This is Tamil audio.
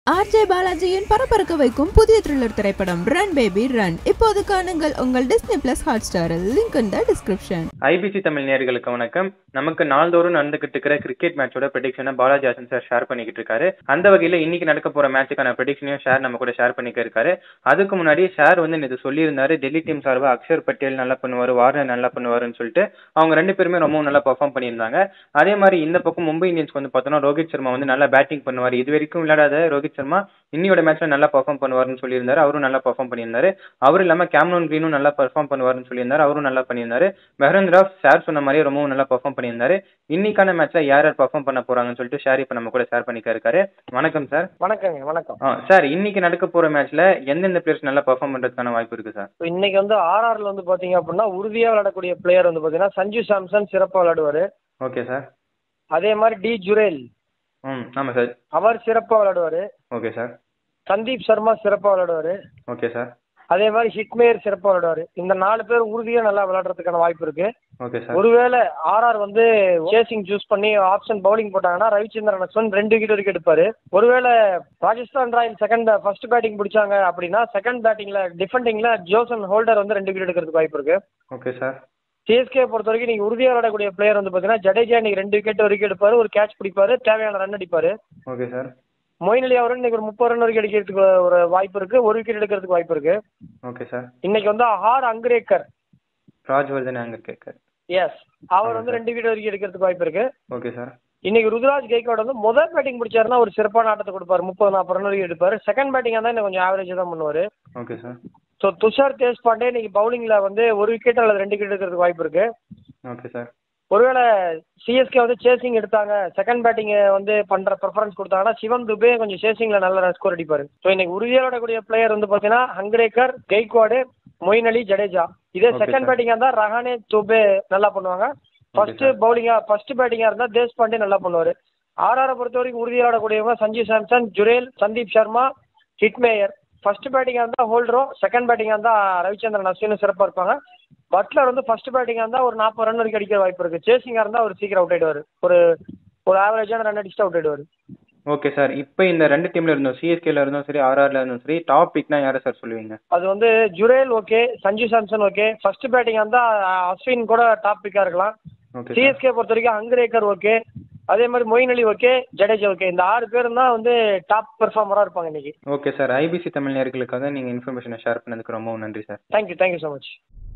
ஆர்ஜே பாலாஜியின் பரபரக்க வைக்கும் புதிய த்ரில்லர் திரைப்படம் ரன் பேபி ரன் இப்போது காணுங்கள் உங்கள் டிஸ்னி பிளஸ் ஹாட் ஸ்டாரில் link in the description IBC Tamil நேயர்களுக்கு வணக்கம் நமக்கு நாள்தோறும் நடந்துகிட்டு இருக்கிற கிரிக்கெட் மேட்சோட ப்ரெடிக்ஷனை பாலாஜி ஹாசன் சார் ஷேர் பண்ணிக்கிட்டு இருக்காரு அந்த வகையில இன்னைக்கு நடக்க போற மேட்சுக்கான ப்ரெடிக்ஷனையும் ஷேர் நம்ம கூட ஷேர் பண்ணிக்க இருக்காரு அதுக்கு முன்னாடி ஷேர் வந்து இது சொல்லியிருந்தாரு டெல்லி டீம் சார்பா அக்ஷர் பட்டேல் நல்லா பண்ணுவாரு வார்னர் நல்லா பண்ணுவாருன்னு சொல்லிட்டு அவங்க ரெண்டு பேருமே ரொம்ப நல்லா பெர்ஃபார்ம் பண்ணியிருந்தாங்க அதே மாதிரி இந்த பக்கம் மும்பை இந்தியன்ஸ்க்கு வந்து பார்த்தோம்னா ரோஹித் சர்மா வந்து நல்லா பேட்டிங் பண்ணுவார் இது வரைக்கும் விளையாடாத ரோஹித் சர்மா இன்னியோட மேட்ச்ல நல்லா பெர்ஃபார்ம் பண்ணுவாருன்னு சொல்லியிருந்தாரு அவரும் நல்லா பெர்ஃபார்ம் பண்ணியிருந்தாரு அவர் இல்லாம கேம்ரோன் கிரீனும் நல்லா பெர்ஃபார்ம் பண்ணுவாருன்னு சொல்லியிருந்தாரு அவரும் நல்லா பண்ணியிருந்தாரு மெஹரன் ராவ் ஷேர் சொன்ன மாதிரியே ரொம்பவும் நல்லா பெர்ஃபார்ம் பண்ணியிருந்தாரு இன்னைக்கான மேட்ச்ல யார் யார் பெர்ஃபார்ம் பண்ண போறாங்கன்னு சொல்லிட்டு ஷேர் இப்ப நம்ம கூட ஷேர் பண்ணிக்க இருக்காரு வணக்கம் சார் வணக்கங்க வணக்கம் ஆ சார் இன்னைக்கு நடக்க போற மேட்ச்ல எந்தெந்த பிளேயர்ஸ் நல்லா பெர்ஃபார்ம் பண்றதுக்கான வாய்ப்பு இருக்கு சார் இப்போ இன்னைக்கு வந்து ஆர்ஆர்ல வந்து பாத்தீங்க அப்படின்னா உறுதியா விளையாடக்கூடிய பிளேயர் வந்து பாத்தீங்கன்னா சஞ்சு சாம்சன் சிறப்பா விளையாடுவாரு ஓகே சார் அதே மாதிரி டி ஜுரேல் ம் ஆமா சார் அவர் சிறப்பா விளையாடுவாரு ஓகே சார் சந்தீப் சர்மா சிறப்பா விளையாடுவாரு ஓகே சார் அதே மாதிரி ஹிட்மேயர் சிறப்பா விளையாடுவாரு இந்த நாலு பேர் உறுதியா நல்லா விளையாடுறதுக்கான வாய்ப்பு இருக்கு ஓகே சார் ஒருவேளை ஆர்ஆர் வந்து சேசிங் சூஸ் பண்ணி ஆப்ஷன் பவுலிங் போட்டாங்கன்னா ரவிச்சந்திரன் அஸ்வன் ரெண்டு விக்கெட் வரைக்கும் எடுப்பாரு ஒருவேளை Rajasthan royal second first batting பிடிச்சாங்க அப்படின்னா செகண்ட் பேட்டிங்ல டிஃபெண்டிங்ல ஜோசன் ஹோல்டர் வந்து ரெண்டு விக்கெட் எடுக்கிறதுக்கு வாய்ப்பு இருக்கு ஓகே சார் சிஎஸ்கே பொறுத்த வரைக்கும் நீங்க உறுதியாக விளையாடக்கூடிய பிளேயர் வந்து பார்த்தீங்கன்னா ஜடேஜா இன்னைக்கு ரெண்டு விக்கெட் வரைக்கும் எடுப்பாரு ஒரு கேட்ச் பிடிப்பாரு தேவையான ரன் அடிப்பாரு ஓகே சார் மொயின் அலி அவரும் இன்னைக்கு ஒரு முப்பது ரன் வரைக்கும் அடிக்கிறதுக்கு ஒரு வாய்ப்பு இருக்கு ஒரு விக்கெட் எடுக்கிறதுக்கு வாய்ப்பு இருக்கு ஓகே சார் இன்னைக்கு வந்து ஹார் அங்கிரேக்கர் ராஜ்வர்தன் அங்க கேட்க எஸ் அவர் வந்து ரெண்டு விக்கெட் வரைக்கும் எடுக்கிறதுக்கு வாய்ப்பு இருக்கு ஓகே சார் இன்னைக்கு ருத்ராஜ் கெய்கோட் வந்து முதல் பேட்டிங் பிடிச்சாருன்னா ஒரு சிறப்பான ஆட்டத்தை கொடுப்பாரு முப்பது நாற்பது ரன் வரைக்கும் எடுப்பாரு செகண்ட் பேட்டிங்காக தான் இன்னும் கொஞ்சம் ஆவரேஜ் தான் பண்ணுவாரு okay sir so Tushar Deshpande இன்னைக்கு பவுலிங்ல வந்து ஒரு விக்கெட் அல்லது ரெண்டு விக்கெட் எடுக்கிறதுக்கு வாய்ப்பு இருக்கு ஓகே சார் ஒருவேளை சிஎஸ்கே வந்து சேசிங் எடுத்தாங்க செகண்ட் பேட்டிங் வந்து பண்ற ப்ரிஃபரன்ஸ் கொடுத்தாங்கன்னா சிவம் துபே கொஞ்சம் சேசிங்ல நல்ல ஸ்கோர் அடிப்பாரு ஸோ இன்னைக்கு உறுதியாக விளையாடக்கூடிய பிளேயர் வந்து பார்த்தீங்கன்னா ஹங்கரேக்கர் கெய்க்வாடு மொயின் அலி ஜடேஜா இதே Okay, செகண்ட் sir. பேட்டிங்கா இருந்தா ரஹானே துபே நல்லா பண்ணுவாங்க ஃபர்ஸ்ட் sir. பவுலிங்கா ஃபர்ஸ்ட் பேட்டிங்கா இருந்தா தேஷ்பாண்டே நல்லா பண்ணுவாரு ஆர்ஆரை பொறுத்த வரைக்கும் உறுதியாக விளையாடக்கூடியவங்க சஞ்சு சாம்சன் ஜுரேல் சந்தீப் சர்மா ஹிட்மேயர் ஃபர்ஸ்ட் பேட்டிங்கா இருந்தா ஹோல்டரோ செகண்ட் பேட்டிங்கா இருந்தா ரவிச்சந்திரன் அஸ்வினும் சிறப்பா இருப்பாங்க பட்லர் வந்து ஃபர்ஸ்ட் பேட்டிங்கா இருந்தா ஒரு நாற்பது ரன் வரைக்கும் அடிக்கிற வாய்ப்பு இருக்கு சேசிங்கா இருந்தா ஒரு சீக்கிரம் அவுட் ஆயிடுவாரு ஒரு ஒரு ஆவரேஜான ரன் அடிச்சுட்டு அவுட் ஆயிடுவாரு ஓகே சார் இப்போ இந்த ரெண்டு டீம்ல இருந்தோம் சிஎஸ்கேல இருந்தும் சரி ஆர்ஆர்ல இருந்தும் சரி டாப் பிக்னா யாரை சார் சொல்லுவீங்க அது வந்து Jurel okay Sanju Samson okay first பேட்டிங்கா இருந்தா அஸ்வின் கூட டாப் பிக்கா இருக்கலாம் ஓகே சார் சிஎஸ்கே பொறுத்த வரைக்கும் ஹங்கரேக்கர் ஓகே அதே மாதிரி மொயின் அலி ஓகே ஜடேஜா ஓகே இந்த ஆறு பேரும் தான் வந்து டாப் பெர்ஃபார்மரா இருப்பாங்க இன்னைக்கு ஓகே சார் ஐபிசி தமிழ் நேயர்களுக்காக நீங்கள் இன்ஃபர்மேஷனை ஷேர் பண்ணதுக்கு ரொம்பவும் நன்றி sir thank you thank you so much